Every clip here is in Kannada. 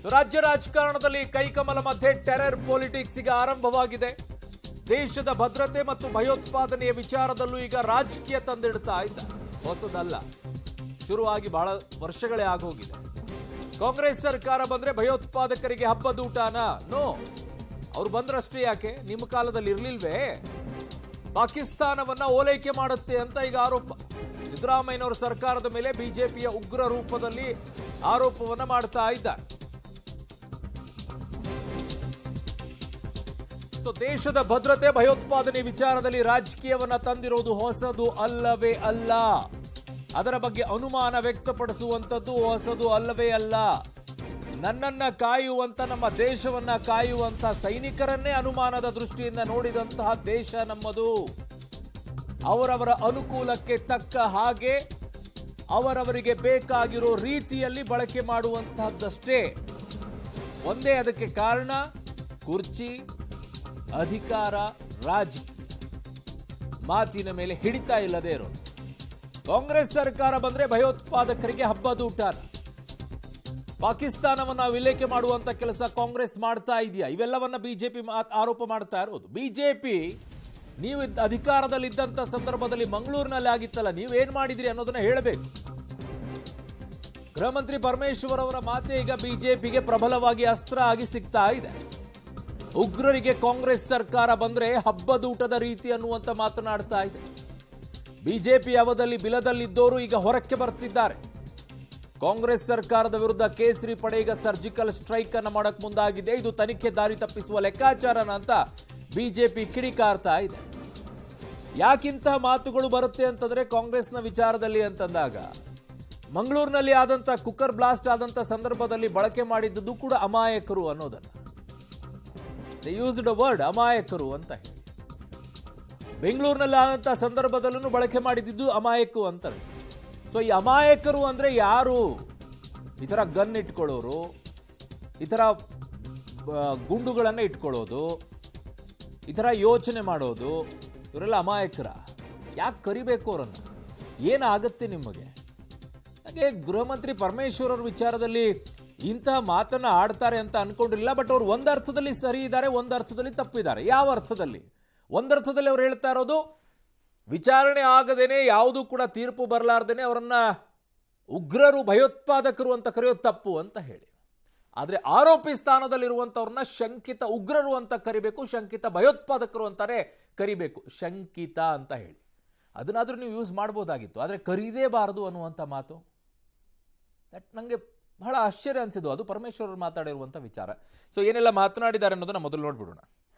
ಸೊ ರಾಜ್ಯ ರಾಜಕಾರಣದಲ್ಲಿ ಕೈಕಮಲ ಮಧ್ಯೆ ಟೆರರ್ ಪೊಲಿಟಿಕ್ಸ್ ಈಗ ಆರಂಭವಾಗಿದೆ ದೇಶದ ಭದ್ರತೆ ಮತ್ತು ಭಯೋತ್ಪಾದನೆಯ ವಿಚಾರದಲ್ಲೂ ಈಗ ರಾಜಕೀಯ ತಂದಿಡ್ತಾ ಇದ್ದ ಹೊಸದಲ್ಲ ಶುರುವಾಗಿ ಬಹಳ ವರ್ಷಗಳೇ ಆಗೋಗಿದೆ ಕಾಂಗ್ರೆಸ್ ಸರ್ಕಾರ ಬಂದ್ರೆ ಭಯೋತ್ಪಾದಕರಿಗೆ ಹಬ್ಬದೂಟನ ನೋ ಅವ್ರು ಬಂದ್ರಷ್ಟೇ ಯಾಕೆ ನಿಮ್ಮ ಕಾಲದಲ್ಲಿ ಇರ್ಲಿಲ್ವೇ ಪಾಕಿಸ್ತಾನವನ್ನ ಓಲೈಕೆ ಮಾಡುತ್ತೆ ಅಂತ ಈಗ ಆರೋಪ ಸಿದ್ದರಾಮಯ್ಯನವರ ಸರ್ಕಾರದ ಮೇಲೆ ಬಿಜೆಪಿಯ ಉಗ್ರ ರೂಪದಲ್ಲಿ ಆರೋಪವನ್ನ ಮಾಡ್ತಾ ಇದ್ದಾರೆ ಸೊ ದೇಶದ ಭದ್ರತೆ ಭಯೋತ್ಪಾದನೆ ವಿಚಾರದಲ್ಲಿ ರಾಜಕೀಯವನ್ನ ತಂದಿರೋದು ಹೊಸದು ಅಲ್ಲವೇ ಅಲ್ಲ ಅದರ ಬಗ್ಗೆ ಅನುಮಾನ ವ್ಯಕ್ತಪಡಿಸುವಂತದ್ದು ಹೊಸದು ಅಲ್ಲವೇ ಅಲ್ಲ ನನ್ನನ್ನ ಕಾಯುವಂತ ನಮ್ಮ ದೇಶವನ್ನ ಕಾಯುವಂತ ಸೈನಿಕರನ್ನೇ ಅನುಮಾನದ ದೃಷ್ಟಿಯಿಂದ ನೋಡಿದಂತಹ ದೇಶ ನಮ್ಮದು ಅವರವರ ಅನುಕೂಲಕ್ಕೆ ತಕ್ಕ ಹಾಗೆ ಅವರವರಿಗೆ ಬೇಕಾಗಿರೋ ರೀತಿಯಲ್ಲಿ ಬಳಕೆ ಮಾಡುವಂತಹದ್ದಷ್ಟೇ ಒಂದೇ ಅದಕ್ಕೆ ಕಾರಣ ಕುರ್ಚಿ ಅಧಿಕಾರ ರಾಜಕೀಯ ಮಾತಿನ ಮೇಲೆ ಹಿಡಿತಾ ಇಲ್ಲದೆ ಇರೋದು ಕಾಂಗ್ರೆಸ್ ಸರ್ಕಾರ ಬಂದ್ರೆ ಭಯೋತ್ಪಾದಕರಿಗೆ ಹಬ್ಬದೂಟನ ಪಾಕಿಸ್ತಾನವನ್ನ ವಿಲೇಖೆ ಮಾಡುವಂತ ಕೆಲಸ ಕಾಂಗ್ರೆಸ್ ಮಾಡ್ತಾ ಇದೆಯಾ ಇವೆಲ್ಲವನ್ನ ಬಿಜೆಪಿ ಆರೋಪ ಮಾಡ್ತಾ ಇರೋದು ಬಿಜೆಪಿ ನೀವು ಇದ್ದ- ಅಧಿಕಾರದಲ್ಲಿದ್ದಂತ ಸಂದರ್ಭದಲ್ಲಿ ಮಂಗಳೂರಿನಲ್ಲಿ ಆಗಿತ್ತಲ್ಲ ನೀವೇನ್ ಮಾಡಿದ್ರಿ ಅನ್ನೋದನ್ನ ಹೇಳಬೇಕು ಗೃಹ ಮಂತ್ರಿ ಪರಮೇಶ್ವರ್ ಅವರ ಮಾತೆ ಈಗ ಬಿಜೆಪಿಗೆ ಪ್ರಬಲವಾಗಿ ಅಸ್ತ್ರ ಆಗಿ ಸಿಗ್ತಾ ಇದೆ ಉಗ್ರರಿಗೆ ಕಾಂಗ್ರೆಸ್ ಸರ್ಕಾರ ಬಂದ್ರೆ ಹಬ್ಬದೂಟದ ರೀತಿ ಅನ್ನುವಂತ ಮಾತನಾಡ್ತಾ ಇದೆ ಬಿಜೆಪಿ ಅವಧಲ್ಲಿ ಬಿಲದಲ್ಲಿದ್ದವರು ಈಗ ಹೊರಕ್ಕೆ ಬರ್ತಿದ್ದಾರೆ ಕಾಂಗ್ರೆಸ್ ಸರ್ಕಾರದ ವಿರುದ್ಧ ಕೇಸರಿ ಪಡೆ ಈಗ ಸರ್ಜಿಕಲ್ ಸ್ಟ್ರೈಕ್ ಅನ್ನ ಮಾಡಕ್ ಮುಂದಾಗಿದೆ ಇದು ತನಿಖೆ ದಾರಿ ತಪ್ಪಿಸುವ ಲೆಕ್ಕಾಚಾರನ ಅಂತ ಬಿಜೆಪಿ ಕಿಡಿಕಾರ್ತಾ ಇದೆ ಯಾಕಿಂತ ಮಾತುಗಳು ಬರುತ್ತೆ ಅಂತಂದ್ರೆ ಕಾಂಗ್ರೆಸ್ನ ವಿಚಾರದಲ್ಲಿ ಅಂತಂದಾಗ ಮಂಗಳೂರಿನಲ್ಲಿ ಆದಂತ ಕುಕ್ಕರ್ ಬ್ಲಾಸ್ಟ್ ಆದಂತ ಸಂದರ್ಭದಲ್ಲಿ ಬಳಕೆ ಮಾಡಿದ್ದದ್ದು ಕೂಡ ಅಮಾಯಕರು ಅನ್ನೋದನ್ನ ಯೂಸ್ಡ್ ವರ್ಡ್ ಅಮಾಯಕರು ಅಂತ ಹೇಳಿ ಬೆಂಗಳೂರಿನಲ್ಲಿ ಆದಂತ ಸಂದರ್ಭದಲ್ಲೂ ಬಳಕೆ ಮಾಡಿದ್ದು ಅಮಾಯಕು ಅಂತಾರೆ ಸೊ ಈ ಅಮಾಯಕರು ಅಂದ್ರೆ ಯಾರು ಈ ತರ ಗನ್ ಇಟ್ಕೊಳ್ಳೋರು ಈ ತರ ಆ, ಗುಂಡುಗಳನ್ನ ಇಟ್ಕೊಳ್ಳೋದು ಈ ತರ ಯೋಚನೆ ಮಾಡೋದು ಇವರೆಲ್ಲ ಅಮಾಯಕರ ಯಾಕೆ ಕರಿಬೇಕು ಅವರನ್ನು ಏನಾಗತ್ತೆ ನಿಮಗೆ ಹಾಗೆ ಗೃಹ ಮಂತ್ರಿ ಪರಮೇಶ್ವರ್ ಅವ್ರ ವಿಚಾರದಲ್ಲಿ ಇಂತಹ ಮಾತನ್ನ ಆಡ್ತಾರೆ ಅಂತ ಅನ್ಕೊಂಡಿರಲಿಲ್ಲ ಬಟ್ ಅವ್ರು ಒಂದ್ ಅರ್ಥದಲ್ಲಿ ಸರಿ ಇದ್ದಾರೆ ಒಂದ್ ಅರ್ಥದಲ್ಲಿ ತಪ್ಪಿದ್ದಾರೆ ಯಾವ ಅರ್ಥದಲ್ಲಿ ಒಂದರ್ಥದಲ್ಲಿ ಅವ್ರು ಹೇಳ್ತಾ ಇರೋದು ವಿಚಾರಣೆ ಆಗದೇನೆ ಯಾವುದೂ ಕೂಡ ತೀರ್ಪು ಬರಲಾರ್ದೇನೆ ಅವರನ್ನ ಉಗ್ರರು ಭಯೋತ್ಪಾದಕರು ಅಂತ ಕರೆಯೋದು ತಪ್ಪು ಅಂತ ಹೇಳಿ ಆದ್ರೆ ಆರೋಪಿ ಸ್ಥಾನದಲ್ಲಿರುವಂತವ್ರನ್ನ ಶಂಕಿತ ಉಗ್ರರು ಅಂತ ಕರಿಬೇಕು ಶಂಕಿತ ಭಯೋತ್ಪಾದಕರು ಅಂತಾನೆ ಕರಿಬೇಕು ಶಂಕಿತ ಅಂತ ಹೇಳಿ ಅದನ್ನಾದ್ರೂ ನೀವು ಯೂಸ್ ಮಾಡ್ಬೋದಾಗಿತ್ತು ಆದ್ರೆ ಕರೀದೇಬಾರದು ಅನ್ನುವಂಥ ಮಾತು ದಟ್ ನನಗೆ ಬಹಳ ಆಶ್ಚರ್ಯ ಅನ್ಸಿದ್ದು ಅದು ಪರಮೇಶ್ವರ್ ಅವ್ರು ಮಾತಾಡಿರುವಂಥ ವಿಚಾರ ಸೊ ಏನೆಲ್ಲ ಮಾತನಾಡಿದ್ದಾರೆ ಅನ್ನೋದನ್ನ ಮೊದಲು ನೋಡ್ಬಿಡೋಣ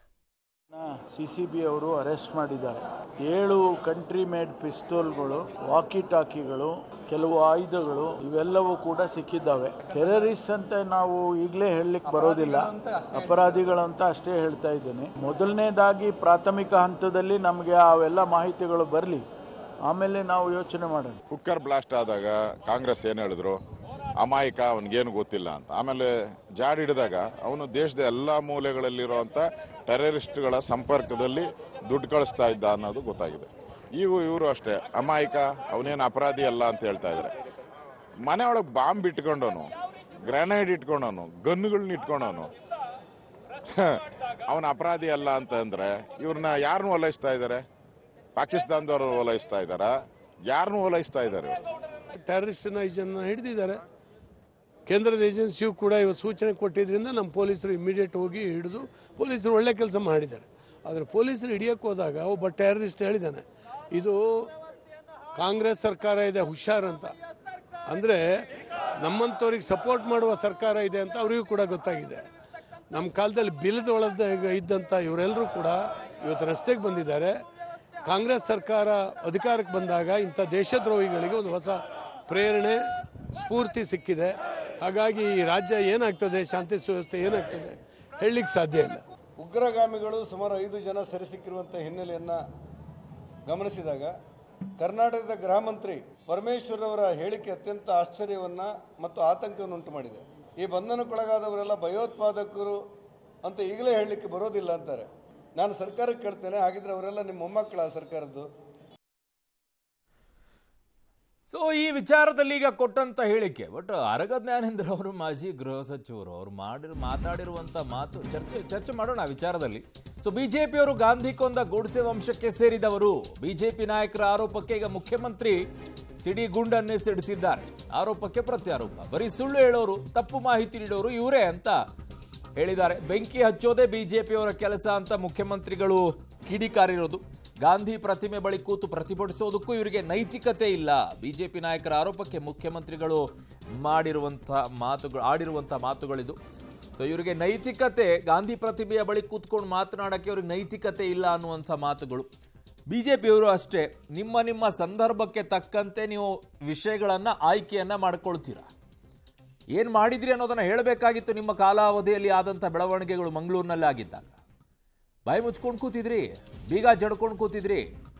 ಸಿ ಸಿ ಬಿ ಅವರು ಅರೆಸ್ಟ್ ಮಾಡಿದ್ದಾರೆ ಏಳು ಕಂಟ್ರಿ ಮೇಡ್ ಪಿಸ್ತೂಲ್ಗಳು ವಾಕಿ ಟಾಕಿಗಳು ಕೆಲವು ಆಯುಧಗಳು ಇವೆಲ್ಲವೂ ಕೂಡ ಸಿಕ್ಕಿದ್ದಾವೆ ಟೆರರಿಸ್ಟ್ ಅಂತ ನಾವು ಈಗಲೇ ಹೇಳಲಿಕ್ಕೆ ಬರೋದಿಲ್ಲ ಅಪರಾಧಿಗಳಂತ ಅಷ್ಟೇ ಹೇಳ್ತಾ ಇದ್ದೇನೆ ಮೊದಲನೇದಾಗಿ ಪ್ರಾಥಮಿಕ ಹಂತದಲ್ಲಿ ನಮಗೆ ಅವೆಲ್ಲ ಮಾಹಿತಿಗಳು ಬರಲಿ ಆಮೇಲೆ ನಾವು ಯೋಚನೆ ಮಾಡೋಣ ಕುಕ್ಕರ್ ಬ್ಲಾಸ್ಟ್ ಆದಾಗ ಕಾಂಗ್ರೆಸ್ ಏನ್ ಹೇಳಿದ್ರು ಅಮಾಯಕ ಅವನಿಗೇನು ಗೊತ್ತಿಲ್ಲ ಅಂತ ಆಮೇಲೆ ಜಾಡ್ ಹಿಡಿದಾಗ ಅವನು ದೇಶದ ಎಲ್ಲಾ ಮೂಲೆಗಳಲ್ಲಿರುವಂತ ಟೆರರಿಸ್ಟ್ಗಳ ಸಂಪರ್ಕದಲ್ಲಿ ದುಡ್ಡು ಕಳಿಸ್ತಾ ಇದ್ದ ಅನ್ನೋದು ಗೊತ್ತಾಗಿದೆ ಇವು ಇವರು ಅಷ್ಟೇ ಅಮಾಯಕ ಅವನೇನು ಅಪರಾಧಿ ಅಲ್ಲ ಅಂತ ಹೇಳ್ತಾ ಇದ್ದಾರೆ ಮನೆ ಒಳಗೆ ಬಾಂಬ್ ಇಟ್ಕೊಂಡವನು ಗ್ರೆನೇಡ್ ಇಟ್ಕೊಂಡವನು ಗನ್ಗಳನ್ನ ಇಟ್ಕೊಂಡವನು ಅವನ ಅಪರಾಧಿ ಅಲ್ಲ ಅಂತಂದ್ರೆ ಇವ್ರನ್ನ ಯಾರನ್ನ ಓಲೈಸ್ತಾ ಇದ್ದಾರೆ ಪಾಕಿಸ್ತಾನದವರು ಓಲೈಸ್ತಾ ಇದ್ದಾರಾ ಯಾರನ್ನು ಓಲೈಸ್ತಾ ಇದ್ದಾರೆ ಇವ್ರು? ಟೆರರಿಸ್ಟ್ನ ಇದನ್ನ ಹಿಡಿದಿದ್ದಾರೆ ಕೇಂದ್ರದ ಏಜೆನ್ಸಿಯು ಕೂಡ ಇವತ್ತು ಸೂಚನೆ ಕೊಟ್ಟಿದ್ರಿಂದ ನಮ್ಮ ಪೊಲೀಸರು ಇಮಿಡಿಯೇಟ್ ಹೋಗಿ ಹಿಡಿದು ಪೊಲೀಸರು ಒಳ್ಳೆ ಕೆಲಸ ಮಾಡಿದ್ದಾರೆ ಆದರೆ ಪೊಲೀಸರು ಹಿಡಿಯಕ್ಕೆ ಹೋದಾಗ ಒಬ್ಬ ಟೆರರಿಸ್ಟ್ ಹೇಳಿದ್ದಾನೆ ಇದು ಕಾಂಗ್ರೆಸ್ ಸರ್ಕಾರ ಇದೆ ಹುಷಾರ್ ಅಂತ ಅಂದರೆ ನಮ್ಮಂಥವ್ರಿಗೆ ಸಪೋರ್ಟ್ ಮಾಡುವ ಸರ್ಕಾರ ಇದೆ ಅಂತ ಅವರಿಗೂ ಕೂಡ ಗೊತ್ತಾಗಿದೆ ನಮ್ಮ ಕಾಲದಲ್ಲಿ ಬಿಲದೊಳದ ಇದ್ದಂಥ ಇವರೆಲ್ಲರೂ ಕೂಡ ಇವತ್ತು ರಸ್ತೆಗೆ ಬಂದಿದ್ದಾರೆ ಕಾಂಗ್ರೆಸ್ ಸರ್ಕಾರ ಅಧಿಕಾರಕ್ಕೆ ಬಂದಾಗ ಇಂಥ ದೇಶದ್ರೋಹಿಗಳಿಗೆ ಒಂದು ಹೊಸ ಪ್ರೇರಣೆ ಸ್ಫೂರ್ತಿ ಸಿಕ್ಕಿದೆ ಹಾಗಾಗಿ ಈ ರಾಜ್ಯ ಏನಾಗ್ತದೆ ಶಾಂತಿ ಸುವ್ಯವಸ್ಥೆ ಏನಾಗ್ತದೆ ಹೇಳಲಿಕ್ಕೆ ಸಾಧ್ಯ ಇಲ್ಲ ಉಗ್ರಗಾಮಿಗಳು ಸುಮಾರು ಐದು ಜನ ಸೆರೆಸಿಕ್ಕಿರುವಂಥ ಹಿನ್ನೆಲೆಯನ್ನು ಗಮನಿಸಿದಾಗ ಕರ್ನಾಟಕದ ಗೃಹ ಮಂತ್ರಿ ಪರಮೇಶ್ವರ್ ಅವರ ಹೇಳಿಕೆ ಅತ್ಯಂತ ಆಶ್ಚರ್ಯವನ್ನು ಮತ್ತು ಆತಂಕವನ್ನು ಉಂಟು ಮಾಡಿದೆ ಈ ಬಂಧನಕ್ಕೊಳಗಾದವರೆಲ್ಲ ಭಯೋತ್ಪಾದಕರು ಅಂತ ಈಗಲೇ ಹೇಳಲಿಕ್ಕೆ ಬರೋದಿಲ್ಲ ಅಂತಾರೆ ನಾನು ಸರ್ಕಾರಕ್ಕೆ ಕೇಳ್ತೇನೆ ಹಾಗಿದ್ರೆ ಅವರೆಲ್ಲ ನಿಮ್ಮ ಮೊಮ್ಮಕ್ಕಳ ಸರ್ಕಾರದ್ದು ಸೊ ಈ ವಿಚಾರದಲ್ಲಿ ಈಗ ಕೊಟ್ಟಂತ ಹೇಳಿಕೆ ಬಟ್ ಅರಗ ಜ್ಞಾನೇಂದ್ರ ಅವರು ಮಾಜಿ ಗೃಹ ಸಚಿವರು ಅವರು ಮಾಡಿರ್ ಮಾತಾಡಿರುವಂತ ಮಾತು ಚರ್ಚೆ ಚರ್ಚೆ ಮಾಡೋಣ ಆ ವಿಚಾರದಲ್ಲಿ ಸೊ ಬಿಜೆಪಿಯವರು ಗಾಂಧಿ ಕೊಂದ ಗೋಡ್ಸೆ ವಂಶಕ್ಕೆ ಸೇರಿದವರು ಬಿಜೆಪಿ ನಾಯಕರ ಆರೋಪಕ್ಕೆ ಈಗ ಮುಖ್ಯಮಂತ್ರಿ ಸಿಡಿಗುಂಡನ್ನೇ ಸಿಡಿಸಿದ್ದಾರೆ ಆರೋಪಕ್ಕೆ ಪ್ರತ್ಯಾರೋಪ ಬರೀ ಸುಳ್ಳು ಹೇಳೋರು ತಪ್ಪು ಮಾಹಿತಿ ನೀಡೋರು ಇವರೇ ಅಂತ ಹೇಳಿದ್ದಾರೆ ಬೆಂಕಿ ಹಚ್ಚೋದೇ ಬಿಜೆಪಿಯವರ ಕೆಲಸ ಅಂತ ಮುಖ್ಯಮಂತ್ರಿಗಳು ಕಿಡಿಕಾರಿರೋದು ಗಾಂಧಿ ಪ್ರತಿಮೆ ಬಳಿ ಕೂತು ಪ್ರತಿಭಟಿಸೋದಕ್ಕೂ ಇವರಿಗೆ ನೈತಿಕತೆ ಇಲ್ಲ ಬಿಜೆಪಿ ನಾಯಕರ ಆರೋಪಕ್ಕೆ ಮುಖ್ಯಮಂತ್ರಿಗಳು ಮಾಡಿರುವಂಥ ಮಾತುಗಳು ಆಡಿರುವಂಥ ಮಾತುಗಳಿದು ಸೊ ಇವರಿಗೆ ನೈತಿಕತೆ ಗಾಂಧಿ ಪ್ರತಿಮೆಯ ಬಳಿ ಕೂತ್ಕೊಂಡು ಮಾತನಾಡಕ್ಕೆ ಅವ್ರಿಗೆ ನೈತಿಕತೆ ಇಲ್ಲ ಅನ್ನುವಂಥ ಮಾತುಗಳು ಬಿಜೆಪಿಯವರು ಅಷ್ಟೇ ನಿಮ್ಮ ನಿಮ್ಮ ಸಂದರ್ಭಕ್ಕೆ ತಕ್ಕಂತೆ ನೀವು ವಿಷಯಗಳನ್ನ ಆಯ್ಕೆಯನ್ನ ಮಾಡ್ಕೊಳ್ತೀರಾ ಏನ್ ಮಾಡಿದ್ರಿ ಅನ್ನೋದನ್ನ ಹೇಳಬೇಕಾಗಿತ್ತು ನಿಮ್ಮ ಕಾಲಾವಧಿಯಲ್ಲಿ ಆದಂಥ ಬೆಳವಣಿಗೆಗಳು ಮಂಗಳೂರಿನಲ್ಲಿ ಆಗಿದ್ದಾಗ ಬಾಯಿ ಮುಚ್ಕೊಂಡು ಕೂತಿದ್ರಿ ಬೀಗ ಜಡ್ಕೊಂಡು ಕೂತಿದ್ರಿ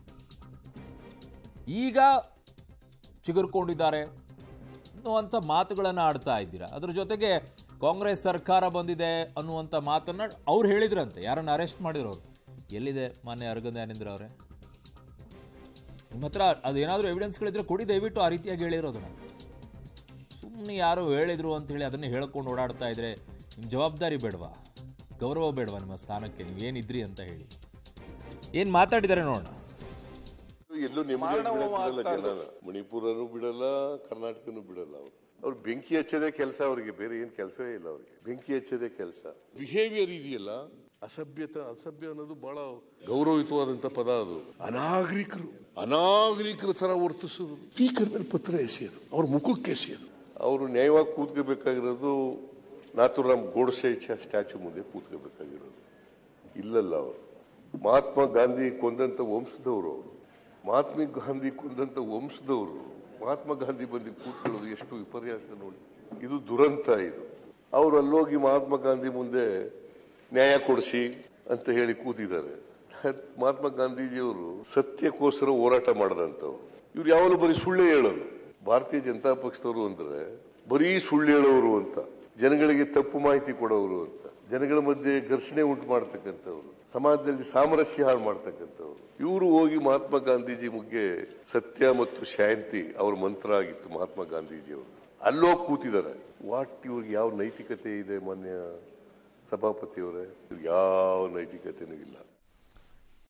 ಈಗ ಚಿಗುರ್ಕೊಂಡಿದ್ದಾರೆ ಅನ್ನುವಂಥ ಮಾತುಗಳನ್ನು ಆಡ್ತಾ ಇದ್ದೀರಾ ಅದ್ರ ಜೊತೆಗೆ ಕಾಂಗ್ರೆಸ್ ಸರ್ಕಾರ ಬಂದಿದೆ ಅನ್ನುವಂಥ ಮಾತನ್ನ ಅವ್ರು ಹೇಳಿದ್ರಂತೆ ಯಾರನ್ನ ಅರೆಸ್ಟ್ ಮಾಡಿರೋರು ಎಲ್ಲಿದೆ ಮಾನ್ಯ ಅರಗಂದಾನೇಂದ್ರ ಅವರೇ ನಿಮ್ಮ ಹತ್ರ ಅದೇನಾದರೂ ಎವಿಡೆನ್ಸ್ಗಳಿದ್ರೆ ಕೊಡಿ ದಯವಿಟ್ಟು ಆ ರೀತಿಯಾಗಿ ಹೇಳಿರೋದನ್ನ ಸುಮ್ಮನೆ ಯಾರೋ ಹೇಳಿದ್ರು ಅಂತ ಹೇಳಿ ಅದನ್ನೇ ಹೇಳ್ಕೊಂಡು ಓಡಾಡ್ತಾ ಇದ್ರೆ ನಿಮ್ಮ ಜವಾಬ್ದಾರಿ ಬೇಡವಾ ಗೌರವ ಬೇಡವಾ ನಿಮ್ಮ ಸ್ಥಾನಕ್ಕೆ ನೀವು ಏನಿದ್ರಿ ಅಂತ ಹೇಳಿ ಏನು ಮಾತಾಡಿದ್ದಾರೆ ನೋಡೋಣ ಎಲ್ಲೂ ನೆಮ್ಮದಿ ಬಿಡಲ್ಲ ಜನನ ಮಣಿಪುರನು ಬಿಡಲ್ಲ ಕರ್ನಾಟಕನು ಬಿಡಲ್ಲ ಅವ್ರು ಅವ್ರು ಬೆಂಕಿ ಹಚ್ಚೋದೇ ಕೆಲಸ ಅವ್ರಿಗೆ ಬೇರೆ ಏನ್ ಕೆಲಸವೇ ಇಲ್ಲ ಅವ್ರಿಗೆ ಬೆಂಕಿ ಹಚ್ಚೋದೇ ಕೆಲಸ ಬಿಹೇವಿಯರ್ ಇದೆಯಲ್ಲ ಅಸಭ್ಯತ ಅಸಭ್ಯ ಅನ್ನೋದು ಬಹಳ ಗೌರವಯುತವಾದಂತ ಪದ ಅದು ಅನಾಗರಿಕರು ಅನಾಗರಿಕರ ತರ ವರ್ತಿಸೋದು ಸ್ಪೀಕರ್ ಮೇಲೆ ಪತ್ರ ಎಸೆಯೋದು ಅವ್ರ ಮುಖಕ್ಕೆ ಎಸೆಯೋದು ಅವರು ನ್ಯಾಯವಾಗಿ ಕೂತ್ಕೋಬೇಕಾಗಿರೋದು ನಾಥುರಾಮ್ ಗೋಡ್ಸೆ ಸ್ಟ್ಯಾಚು ಮುಂದೆ ಕೂತ್ಕೋಬೇಕಾಗಿರೋದು ಇಲ್ಲಲ್ಲ ಅವರು ಮಹಾತ್ಮ ಗಾಂಧಿ ಕೊಂದಂತ ವಂಶದವರು ಅವರು ಮಹಾತ್ಮ ಗಾಂಧಿ ಕೊಂದಂತ ವಂಶದವರು ಮಹಾತ್ಮ ಗಾಂಧಿ ಬಂದು ಕೂತ್ಕೊಳ್ಳೋದು ಎಷ್ಟು ವಿಪರ್ಯಾಸ ನೋಡಿ ಇದು ದುರಂತ ಇದು ಅವರು ಅಲ್ಲೋಗಿ ಮಹಾತ್ಮ ಗಾಂಧಿ ಮುಂದೆ ನ್ಯಾಯ ಕೊಡಿಸಿ ಅಂತ ಹೇಳಿ ಕೂತಿದ್ದಾರೆ ಮಹಾತ್ಮ ಗಾಂಧೀಜಿಯವರು ಸತ್ಯಕ್ಕೋಸ್ಕರ ಹೋರಾಟ ಮಾಡದಂತವ್ರು ಇವ್ರು ಯಾವಾಗಲೂ ಬರೀ ಸುಳ್ಳೇ ಹೇಳೋದು ಭಾರತೀಯ ಜನತಾ ಪಕ್ಷದವರು ಅಂದ್ರೆ ಬರೀ ಸುಳ್ಳು ಹೇಳೋರು ಅಂತ ಜನಗಳಿಗೆ ತಪ್ಪು ಮಾಹಿತಿ ಕೊಡೋರು ಅಂತ ಜನಗಳ ಮಧ್ಯೆ ಘರ್ಷಣೆ ಉಂಟು ಮಾಡ್ತಕ್ಕಂಥವ್ರು ಸಮಾಜದಲ್ಲಿ ಸಾಮರಸ್ಯ ಹಾಳು ಮಾಡ್ತಕ್ಕಂಥವ್ರು ಇವರು ಹೋಗಿ ಮಹಾತ್ಮ ಗಾಂಧೀಜಿ ಮುಗ್ಗೆ ಸತ್ಯ ಮತ್ತು ಶಾಂತಿ ಅವ್ರ ಮಂತ್ರ ಆಗಿತ್ತು ಮಹಾತ್ಮ ಗಾಂಧೀಜಿಯವರು ಅಲ್ಲೋಗಿ ಕೂತಿದ್ದಾರೆ ವಾಟ್ ಇವ್ರಿಗೆ ಯಾವ ನೈತಿಕತೆ ಇದೆ ಮಾನ್ಯ ಸಭಾಪತಿಯವರೇ ಇವ್ರಿಗೆ ಯಾವ ನೈತಿಕತೆನೂ ಇಲ್ಲ